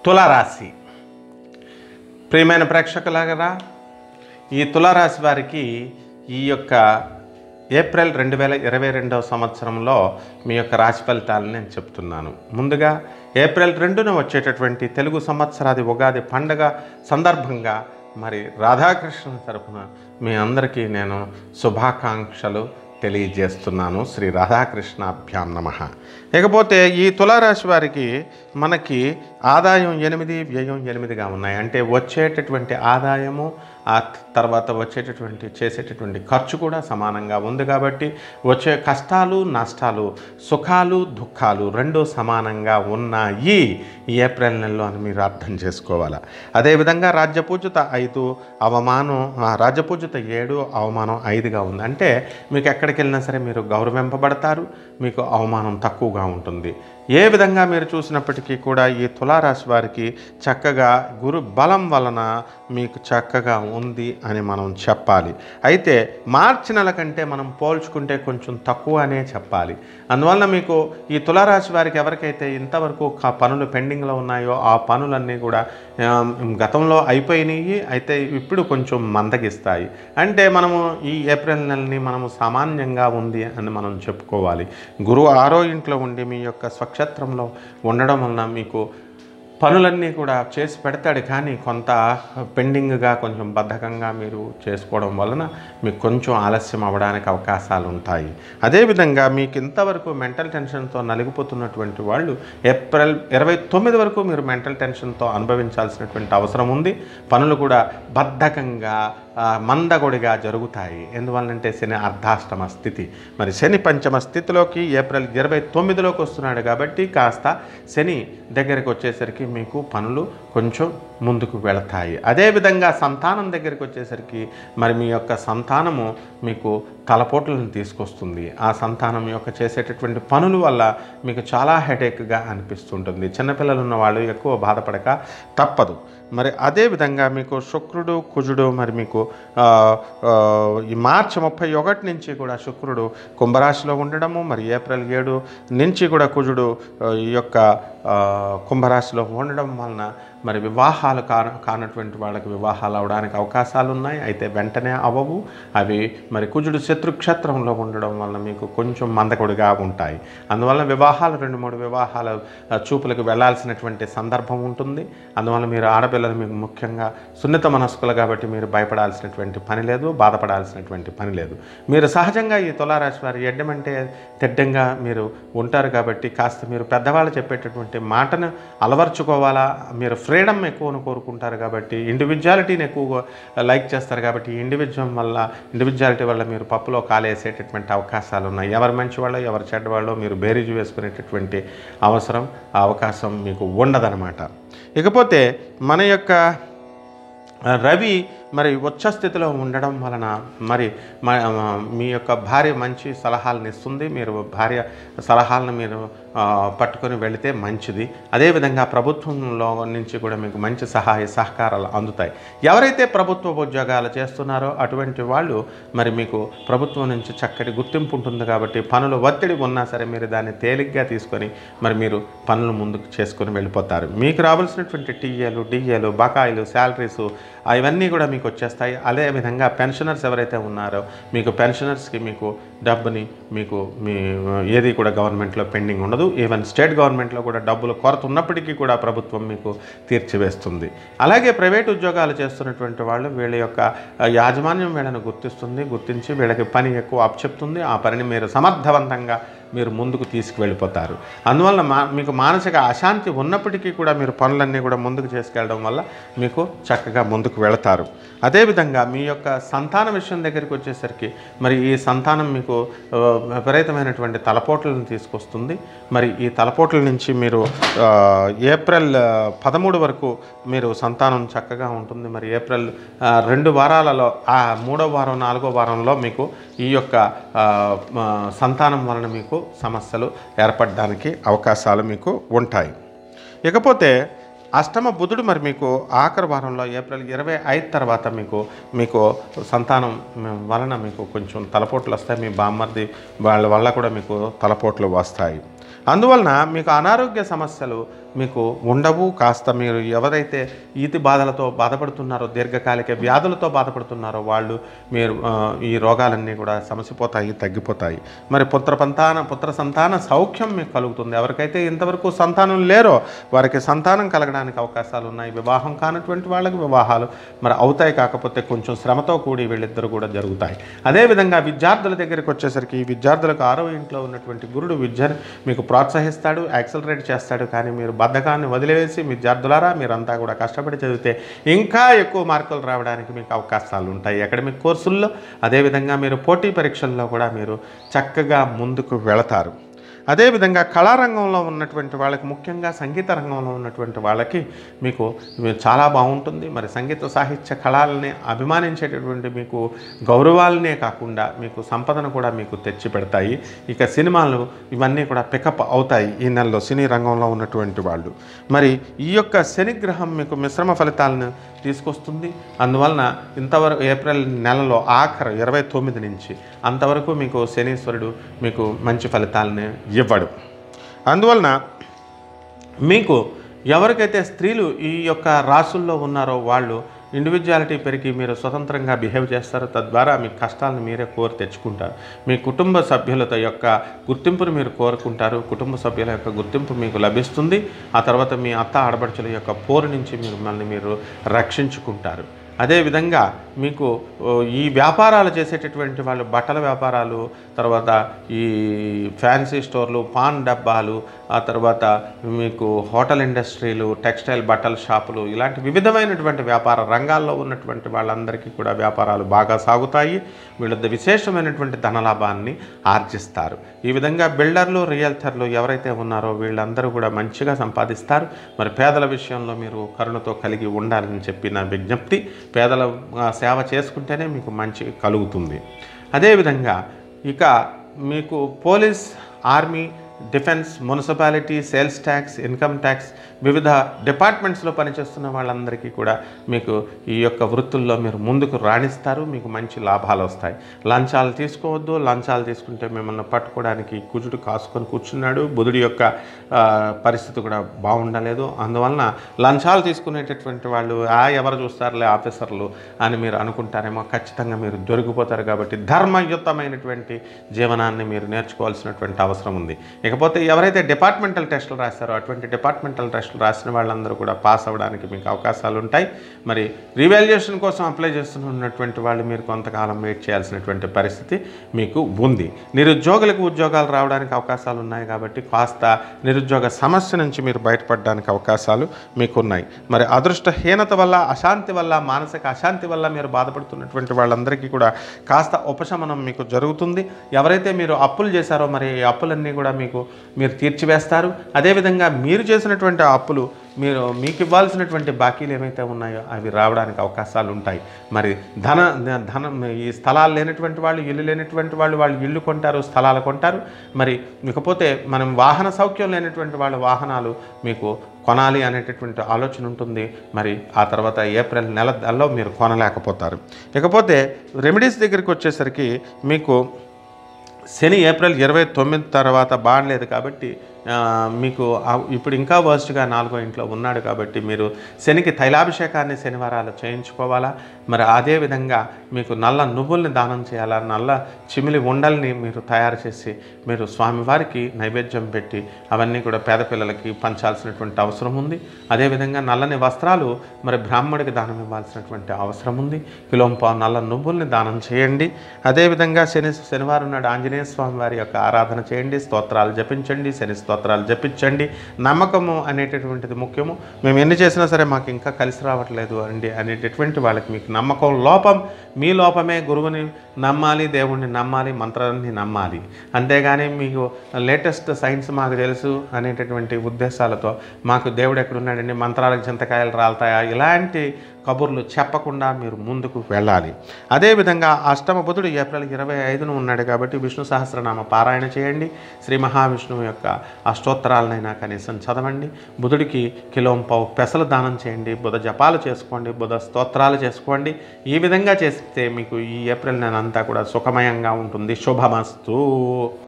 తులారాశి ప్రియమైన ప్రేక్షకులారా ఈ తులారాశి వారికి ఈ యొక్క ఏప్రిల్ రెండు వేల ఇరవై రెండవ సంవత్సరంలో మీ యొక్క రాశి ఫలితాలను నేను చెప్తున్నాను ముందుగా ఏప్రిల్ రెండున వచ్చేటటువంటి తెలుగు సంవత్సరాది ఉగాది పండగ సందర్భంగా మరి రాధాకృష్ణ తరపున మీ అందరికీ నేను శుభాకాంక్షలు తెలియజేస్తున్నాను శ్రీ రాధాకృష్ణాభ్యాం నమ ఇకపోతే ఈ తులారాశి వారికి మనకి ఆదాయం ఎనిమిది వ్యయం ఎనిమిదిగా ఉన్నాయి అంటే వచ్చేటటువంటి ఆదాయము ఆ తర్వాత వచ్చేటటువంటి చేసేటటువంటి ఖర్చు కూడా సమానంగా ఉంది కాబట్టి వచ్చే కష్టాలు నష్టాలు సుఖాలు దుఃఖాలు రెండు సమానంగా ఉన్నాయి ఈ ఏప్రిల్ నెలలో అని మీరు అర్థం చేసుకోవాలి అదేవిధంగా రాజ్యపూజిత ఐదు అవమానం ఆ, రాజ్యపూజిత ఏడు అవమానం ఐదుగా ఉంది అంటే మీకు ఎక్కడికి వెళ్ళినా సరే మీరు గౌరవింపబడతారు మీకు అవమానం తక్కువగా ఉంటుంది ఏ విధంగా మీరు చూసినప్పటికీ కూడా ఈ తులారాశి వారికి చక్కగా గురు బలం వలన మీకు చక్కగా ఉంది అని మనం చెప్పాలి అయితే మార్చి నెల కంటే మనం పోల్చుకుంటే కొంచెం తక్కువ అనే చెప్పాలి అందువలన మీకు ఈ తులారాశి వారికి ఎవరికైతే ఇంతవరకు క- పనులు పెండింగ్లో ఉన్నాయో ఆ పనులన్నీ కూడా ఆ, గతంలో అయిపోయినాయి అయితే ఇప్పుడు కొంచెం మందగిస్తాయి అంటే మనము ఈ ఏప్రిల్ నెలని మనము సామాన్యంగా ఉంది అని మనం చెప్పుకోవాలి గురువు ఆరో ఇంట్లో ఉండి మీ యొక్క స్వక్షేత్రంలో ఉండడం వలన మీకు పనులన్నీ కూడా చేసి పెడతాడు కానీ కొంత పెండింగ్గా కొంచెం బద్ధకంగా మీరు చేసుకోవడం వలన మీకు కొంచెం ఆలస్యం అవ్వడానికి అవకాశాలు ఉంటాయి అదేవిధంగా మీకు ఇంతవరకు మెంటల్ టెన్షన్తో నలిగిపోతున్నటువంటి వాళ్ళు ఏప్రిల్ ఇరవై తొమ్మిది వరకు మీరు మెంటల్ టెన్షన్తో అనుభవించాల్సినటువంటి అవసరం ఉంది పనులు కూడా బద్ధకంగా ఆ, మందగొడిగా జరుగుతాయి ఎందువల్లంటే శని అర్ధాష్టమ స్థితి మరి శని పంచమ స్థితిలోకి ఏప్రిల్ ఇరవై తొమ్మిదిలోకి వస్తున్నాడు కాబట్టి కాస్త శని దగ్గరికి వచ్చేసరికి మీకు పనులు కొంచెం ముందుకు వెళతాయి అదేవిధంగా సంతానం దగ్గరికి వచ్చేసరికి మరి మీ యొక్క సంతానము మీకు తలపోట్లను తీసుకొస్తుంది ఆ సంతానం యొక్క చేసేటటువంటి పనుల వల్ల మీకు చాలా హెడేక్గా అనిపిస్తుంటుంది చిన్నపిల్లలు ఉన్న వాళ్ళు ఎక్కువ బాధపడక తప్పదు మరి అదేవిధంగా మీకు శుక్రుడు కుజుడు మరి మీకు ఆ, ఆ, ఈ మార్చి ముప్పై ఒకటి నుంచి కూడా శుక్రుడు కుంభరాశిలో ఉండడము మరి ఏప్రిల్ ఏడు నుంచి కూడా కుజుడు ఆ, ఈ యొక్క ఆ, కుంభరాశిలో ఉండడం వలన మరి వివాహాలు కా కానటువంటి వాళ్ళకి వివాహాలు అవడానికి అవకాశాలు ఉన్నాయి అయితే వెంటనే అవ్వవు అవి మరి కుజుడు శత్రుక్షేత్రంలో ఉండడం వలన మీకు కొంచెం మందకొడిగా ఉంటాయి అందువల్ల వివాహాలు రెండు మూడు వివాహాల ఆ, చూపులకు వెళ్ళాల్సినటువంటి సందర్భం ఉంటుంది అందువల్ల మీరు ఆడపిల్లలు మీకు ముఖ్యంగా సున్నిత మనస్కులు కాబట్టి మీరు భయపడాల్సినటువంటి పని లేదు బాధపడాల్సినటువంటి పని లేదు మీరు సహజంగా ఈ తులారాశి వారి ఎడ్డమంటే తెడ్డంగా మీరు ఉంటారు కాబట్టి కాస్త మీరు పెద్దవాళ్ళు చెప్పేటటువంటి మాటను అలవర్చుకోవాలా మీరు ఫ్రీడమ్ ఎక్కువను కోరుకుంటారు కాబట్టి ఇండివిజువాలిటీని ఎక్కువగా లైక్ చేస్తారు కాబట్టి ఇండివిజువల్ వల్ల ఇండివిజువాలిటీ వల్ల మీరు పప్పులో కాలేసేటటువంటి అవకాశాలు ఉన్నాయి ఎవరు మంచివాళ్ళో ఎవరు చెడ్డవాళ్ళో మీరు బేరీజు వేసుకునేటటువంటి అవసరం ఆ అవకాశం మీకు ఉండదన్నమాట ఇకపోతే మన యొక్క ఆ, రవి మరి ఉచ్చ స్థితిలో ఉండడం వలన మరి మ- ఆ, మీ యొక్క భార్య మంచి సలహాలను ఇస్తుంది మీరు భార్య సలహాలను మీరు ఆ, పట్టుకొని వెళితే మంచిది అదేవిధంగా ప్రభుత్వంలో నుంచి కూడా మీకు మంచి సహాయ సహకారాలు అందుతాయి ఎవరైతే ప్రభుత్వ ఉద్యోగాలు చేస్తున్నారో అటువంటి వాళ్ళు మరి మీకు ప్రభుత్వం నుంచి చక్కటి గుర్తింపు ఉంటుంది కాబట్టి పనులు ఒత్తిడి ఉన్నా సరే మీరు దాన్ని తేలిగ్గా తీసుకొని మరి మీరు పనులు ముందుకు చేసుకొని వెళ్ళిపోతారు మీకు రావాల్సినటువంటి టీఏలు డిఏలు బకాయిలు శాలరీస్ అవన్నీ కూడా మీకు వచ్చేస్తాయి అదేవిధంగా పెన్షనర్స్ ఎవరైతే ఉన్నారో మీకు పెన్షనర్స్కి మీకు డబ్బుని మీకు మీ ఏది కూడా గవర్నమెంట్లో పెండింగ్ ఉండదు ఈవెన్ స్టేట్ గవర్నమెంట్లో కూడా డబ్బులు కొరత ఉన్నప్పటికీ కూడా ప్రభుత్వం మీకు తీర్చివేస్తుంది అలాగే ప్రైవేట్ ఉద్యోగాలు చేస్తున్నటువంటి వాళ్ళు వీళ్ళ యొక్క ఆ, యాజమాన్యం వీళ్ళని గుర్తిస్తుంది గుర్తించి వీళ్ళకి పని ఎక్కువ అప్పచెప్తుంది ఆ పనిని మీరు సమర్థవంతంగా మీరు ముందుకు తీసుకువెళ్ళిపోతారు అందువల్ల మా మీకు మానసిక అశాంతి ఉన్నప్పటికీ కూడా మీరు పనులన్నీ కూడా ముందుకు చేసుకెళ్ళడం వల్ల మీకు చక్కగా ముందుకు వెళతారు అదేవిధంగా మీ యొక్క సంతాన విషయం దగ్గరికి వచ్చేసరికి మరి ఈ సంతానం మీకు ఆ, విపరీతమైనటువంటి తలపోట్లను తీసుకొస్తుంది మరి ఈ తలపోట్ల నుంచి మీరు ఆ, ఏప్రిల్ ఆ, పదమూడు వరకు మీరు సంతానం చక్కగా ఉంటుంది మరి ఏప్రిల్ ఆ, రెండు వారాలలో ఆ మూడో వారం నాలుగో వారంలో మీకు ఈ యొక్క ఆ, ఆ, సంతానం వలన మీకు సమస్యలు ఏర్పడడానికి అవకాశాలు మీకు ఉంటాయి ఇకపోతే అష్టమ బుధుడు మరి మీకు ఆఖరి వారంలో ఏప్రిల్ ఇరవై ఐదు తర్వాత మీకు మీకు సంతానం వలన మీకు కొంచెం తలపోట్లు వస్తాయి మీ బామ్మర్ది వాళ్ళ వల్ల కూడా మీకు తలపోట్లు వస్తాయి అందువలన మీకు అనారోగ్య సమస్యలు మీకు ఉండవు కాస్త మీరు ఎవరైతే ఈతి బాధలతో బాధపడుతున్నారో దీర్ఘకాలిక వ్యాధులతో బాధపడుతున్నారో వాళ్ళు మీరు ఆ, ఈ రోగాలన్నీ కూడా సమసిపోతాయి తగ్గిపోతాయి మరి పుత్ర సంతాన పుత్ర సంతాన సౌఖ్యం మీకు కలుగుతుంది ఎవరికైతే ఇంతవరకు సంతానం లేరో వారికి సంతానం కలగడానికి అవకాశాలు ఉన్నాయి వివాహం కానటువంటి వాళ్ళకి వివాహాలు మరి అవుతాయి కాకపోతే కొంచెం శ్రమతో కూడి వీళ్ళిద్దరు కూడా జరుగుతాయి అదేవిధంగా విద్యార్థుల దగ్గరికి వచ్చేసరికి ఈ విద్యార్థులకు ఆరో ఇంట్లో ఉన్నటువంటి గురుడు విద్యను మీకు ప్రోత్సహిస్తాడు యాక్సలరేట్ చేస్తాడు కానీ మీరు బద్ధకాన్ని వదిలివేసి విద్యార్థులారా మీరంతా కూడా కష్టపడి చదివితే ఇంకా ఎక్కువ మార్కులు రావడానికి మీకు అవకాశాలు ఉంటాయి అకాడమిక్ కోర్సుల్లో అదేవిధంగా మీరు పోటీ పరీక్షల్లో కూడా మీరు చక్కగా ముందుకు వెళతారు అదేవిధంగా కళారంగంలో ఉన్నటువంటి వాళ్ళకి ముఖ్యంగా సంగీత రంగంలో ఉన్నటువంటి వాళ్ళకి మీకు ఇవి చాలా బాగుంటుంది మరి సంగీత సాహిత్య కళల్ని అభిమానించేటటువంటి మీకు గౌరవాలనే కాకుండా మీకు సంపదను కూడా మీకు తెచ్చి పెడతాయి ఇక సినిమాలు ఇవన్నీ కూడా పికప్ అవుతాయి ఈ నెలలో సినీ రంగంలో ఉన్నటువంటి వాళ్ళు మరి ఈ యొక్క శనిగ్రహం మీకు మిశ్రమ ఫలితాలను తీసుకొస్తుంది అందువలన ఇంతవరకు ఏప్రిల్ నెలలో ఆఖరు ఇరవై తొమ్మిది నుంచి అంతవరకు మీకు శనీశ్వరుడు మీకు మంచి ఫలితాలని ఇవ్వడు అందువలన మీకు ఎవరికైతే స్త్రీలు ఈ యొక్క రాసుల్లో ఉన్నారో వాళ్ళు ఇండివిజువాలిటీ పెరిగి మీరు స్వతంత్రంగా బిహేవ్ చేస్తారు తద్వారా మీ కష్టాలను మీరే కోరి తెచ్చుకుంటారు మీ కుటుంబ సభ్యులతో యొక్క గుర్తింపును మీరు కోరుకుంటారు కుటుంబ సభ్యుల యొక్క గుర్తింపు మీకు లభిస్తుంది ఆ తర్వాత మీ అత్త ఆడపడుచుల యొక్క పోరు నుంచి మీరు మిమ్మల్ని మీరు రక్షించుకుంటారు అదేవిధంగా మీకు ఓ, ఈ వ్యాపారాలు చేసేటటువంటి వాళ్ళు బట్టల వ్యాపారాలు తర్వాత ఈ ఫ్యాన్సీ స్టోర్లు పాన్ డబ్బాలు ఆ తర్వాత మీకు హోటల్ ఇండస్ట్రీలు టెక్స్టైల్ బట్టల షాపులు ఇలాంటి వివిధమైనటువంటి వ్యాపార రంగాల్లో ఉన్నటువంటి వాళ్ళందరికీ కూడా వ్యాపారాలు బాగా సాగుతాయి వీళ్ళ విశేషమైనటువంటి ధనలాభాన్ని ఆర్జిస్తారు ఈ విధంగా బిల్డర్లు రియల్టర్లు ఎవరైతే ఉన్నారో వీళ్ళందరూ కూడా మంచిగా సంపాదిస్తారు మరి పేదల విషయంలో మీరు కరుణతో కలిగి ఉండాలని చెప్పి నా విజ్ఞప్తి పేదల ఆ, సేవ చేసుకుంటేనే మీకు మంచి కలుగుతుంది అదేవిధంగా ఇక మీకు police army defence municipality sales tax income tax వివిధ డిపార్ట్మెంట్స్లో పనిచేస్తున్న వాళ్ళందరికీ కూడా మీకు ఈ యొక్క వృత్తుల్లో మీరు ముందుకు రాణిస్తారు మీకు మంచి లాభాలు వస్తాయి లంచాలు తీసుకోవద్దు లంచాలు తీసుకుంటే మిమ్మల్ని పట్టుకోవడానికి కుజుడు కాసుకొని కూర్చున్నాడు బుధుడి యొక్క ఆ, పరిస్థితి కూడా బాగుండలేదు అందువలన లంచాలు తీసుకునేటటువంటి వాళ్ళు ఆ ఎవరు చూస్తారులే ఆఫీసర్లు అని మీరు అనుకుంటారేమో ఖచ్చితంగా మీరు దొరికిపోతారు కాబట్టి ధర్మయుతమైనటువంటి జీవనాన్ని మీరు నేర్చుకోవాల్సినటువంటి అవసరం ఉంది ఇకపోతే ఎవరైతే డిపార్ట్మెంటల్ టెస్టులు రాస్తారో అటువంటి డిపార్ట్మెంటల్ టెస్టులు రాసిన వాళ్ళందరూ కూడా పాస్ అవ్వడానికి మీకు అవకాశాలు ఉంటాయి మరి రీవాల్యుయేషన్ కోసం అప్లై చేస్తున్నటువంటి వాళ్ళు మీరు కొంతకాలం వెయిట్ చేయాల్సినటువంటి పరిస్థితి మీకు ఉంది నిరుద్యోగులకు ఉద్యోగాలు రావడానికి అవకాశాలు ఉన్నాయి కాబట్టి కాస్త నిరుద్యోగ సమస్య నుంచి మీరు బయటపడడానికి అవకాశాలు మీకున్నాయి మరి అదృష్టహీనత వల్ల అశాంతి వల్ల మానసిక అశాంతి వల్ల మీరు బాధపడుతున్నటువంటి వాళ్ళందరికీ కూడా కాస్త ఉపశమనం మీకు జరుగుతుంది ఎవరైతే మీరు అప్పులు చేశారో మరి ఈ అప్పులన్నీ కూడా మీకు మీరు తీర్చివేస్తారు అదేవిధంగా మీరు చేసినటువంటి ఆ అప్పులు మీరు మీకు ఇవ్వాల్సినటువంటి బాకీలు ఏమైతే ఉన్నాయో అవి రావడానికి అవకాశాలు ఉంటాయి మరి ధన ధనం ఈ స్థలాలు లేనటువంటి వాళ్ళు ఇల్లు లేనటువంటి వాళ్ళు వాళ్ళు ఇల్లు కొంటారు స్థలాలు కొంటారు మరి ఇకపోతే మనం వాహన సౌఖ్యం లేనటువంటి వాళ్ళ వాహనాలు మీకు కొనాలి అనేటటువంటి ఆలోచన ఉంటుంది మరి ఆ తర్వాత ఏప్రిల్ నెలలో మీరు కొనలేకపోతారు ఇకపోతే రెమెడీస్ దగ్గరికి వచ్చేసరికి మీకు శని ఏప్రిల్ ఇరవై తొమ్మిది తర్వాత బాగలేదు కాబట్టి ఆ, మీకు ఆ- ఇప్పుడు ఇంకా వర్స్ట్గా నాలుగో ఇంట్లో ఉన్నాడు కాబట్టి మీరు శనికి తైలాభిషేకాన్ని శనివారాలు చేయించుకోవాలా మరి అదే విధంగా మీకు నల్ల నువ్వుల్ని దానం చేయాలా నల్ల చిమిలి ఉండల్ని మీరు తయారు చేసి మీరు స్వామివారికి నైవేద్యం పెట్టి అవన్నీ కూడా పేద పిల్లలకి పంచాల్సినటువంటి అవసరం ఉంది అదేవిధంగా నల్లని వస్త్రాలు మరి బ్రాహ్మడికి దానం ఇవ్వాల్సినటువంటి అవసరం ఉంది కిలోంపా నల్ల నువ్వుల్ని దానం చేయండి అదేవిధంగా శని శనివారం నాడు ఆంజనేయ స్వామి వారి యొక్క ఆరాధన చేయండి స్తోత్రాలు జపించండి శని స్తోత్రాలు జపించండి నమ్మకము అనేటటువంటిది ముఖ్యము మేము ఎన్ని చేసినా సరే మాకు ఇంకా కలిసి రావట్లేదు అండి అనేటటువంటి వాళ్ళకి మీకు నమ్మకం లోపం మీ లోపమే గురువుని నమ్మాలి దేవుణ్ణి నమ్మాలి మంత్రాన్ని నమ్మాలి అంతేగాని మీకు లేటెస్ట్ సైన్స్ మాకు తెలుసు అనేటటువంటి ఉద్దేశాలతో మాకు దేవుడు ఎక్కడున్నాడండి మంత్రాలకు చింతకాయలు రాలుతాయా ఇలాంటి కబుర్లు చెప్పకుండా మీరు ముందుకు వెళ్ళాలి అదేవిధంగా అష్టమ బుధుడు ఏప్రిల్ ఇరవై ఐదున ఉన్నాడు కాబట్టి విష్ణు సహస్రనామ పారాయణ చేయండి శ్రీ మహావిష్ణువు యొక్క అష్టోత్తరాలనైనా కనీసం చదవండి బుధుడికి కిలోం పావు పెసలు దానం చేయండి బుధ జపాలు చేసుకోండి బుధ స్తోత్రాలు చేసుకోండి ఈ విధంగా చేస్తే మీకు ఈ ఏప్రిల్ నెల అంతా కూడా సుఖమయంగా ఉంటుంది శుభమస్తు